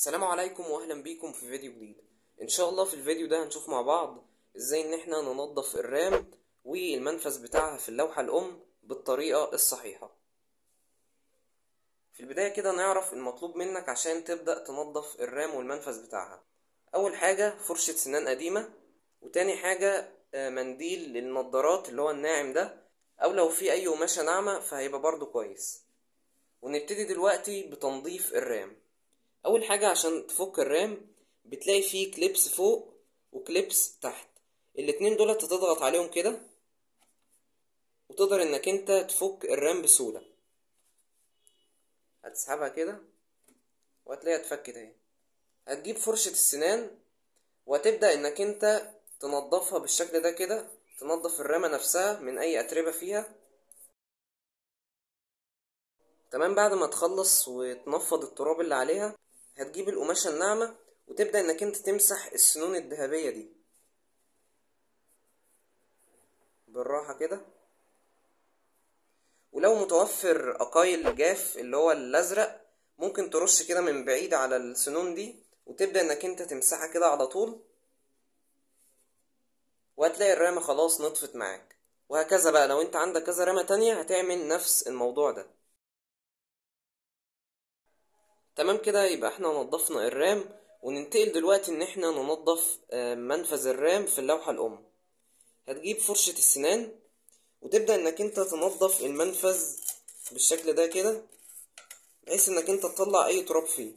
السلام عليكم واهلا بيكم في فيديو جديد ان شاء الله في الفيديو ده هنشوف مع بعض ازاي ان احنا ننظف الرام والمنفذ بتاعها في اللوحة الام بالطريقة الصحيحة في البداية كده نعرف المطلوب منك عشان تبدأ تنظف الرام والمنفذ بتاعها اول حاجة فرشة سنان قديمة وتاني حاجة آه، منديل للنضارات اللي هو الناعم ده او لو في اي قماشة ناعمة فهيبقى برضو كويس ونبتدي دلوقتي بتنظيف الرام اول حاجة عشان تفك الرام بتلاقي فيه كليبس فوق وكليبس تحت الاتنين دول تضغط عليهم كده وتقدر انك انت تفك الرام بسهولة هتسحبها كده وهتلاقيها اتفكت اهي هتجيب فرشة السنان وهتبدأ انك انت تنضفها بالشكل ده كده تنضف الرامة نفسها من اي اتربة فيها تمام بعد ما تخلص وتنفض التراب اللي عليها هتجيب القماشة الناعمة وتبدأ انك انت تمسح السنون الذهبية دي بالراحة كده ولو متوفر أقايل جاف اللي هو الأزرق ممكن ترش كده من بعيد على السنون دي وتبدأ انك انت تمسحها كده على طول وهتلاقي الرامة خلاص نطفت معاك وهكذا بقى لو انت عندك كذا رامة تانية هتعمل نفس الموضوع ده تمام كده يبقى احنا نضفنا الرام وننتقل دلوقتي ان احنا ننضف آه، منفذ الرام في اللوحة الام هتجيب فرشة السنان وتبدأ انك انت تنضف المنفذ بالشكل ده كده بحيث انك انت تطلع اي تراب فيه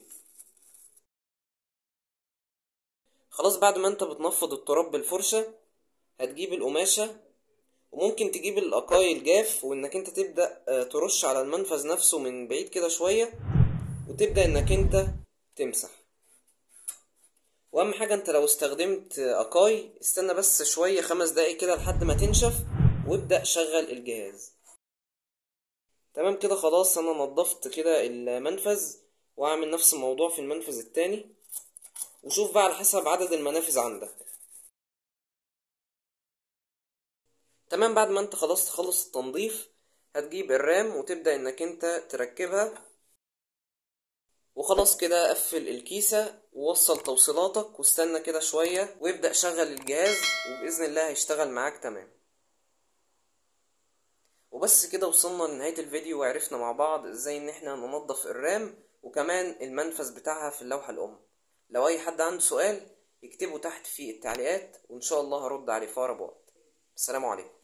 خلاص بعد ما انت بتنفض التراب بالفرشة هتجيب القماشة وممكن تجيب الأقايل جاف وانك انت تبدأ آه، ترش على المنفذ نفسه من بعيد كده شوية وتبدأ انك انت تمسح واهم حاجة انت لو استخدمت اقاي استنى بس شوية خمس دقايق كده لحد ما تنشف وابدأ شغل الجهاز تمام كده خلاص انا نضفت كده المنفذ واعمل نفس الموضوع في المنفذ التاني وشوف بقى على حسب عدد المنافذ عندك تمام بعد ما انت خلاص تخلص التنظيف هتجيب الرام وتبدأ انك انت تركبها وخلاص كده قفل الكيسة ووصل توصيلاتك واستنى كده شوية وابدأ شغل الجهاز وبإذن الله هيشتغل معاك تمام وبس كده وصلنا لنهاية الفيديو وعرفنا مع بعض ازاي ان احنا ننظف الرام وكمان المنفذ بتاعها في اللوحة الأم لو أي حد عنده سؤال يكتبه تحت في التعليقات وإن شاء الله هرد عليه في أقرب وقت السلام عليكم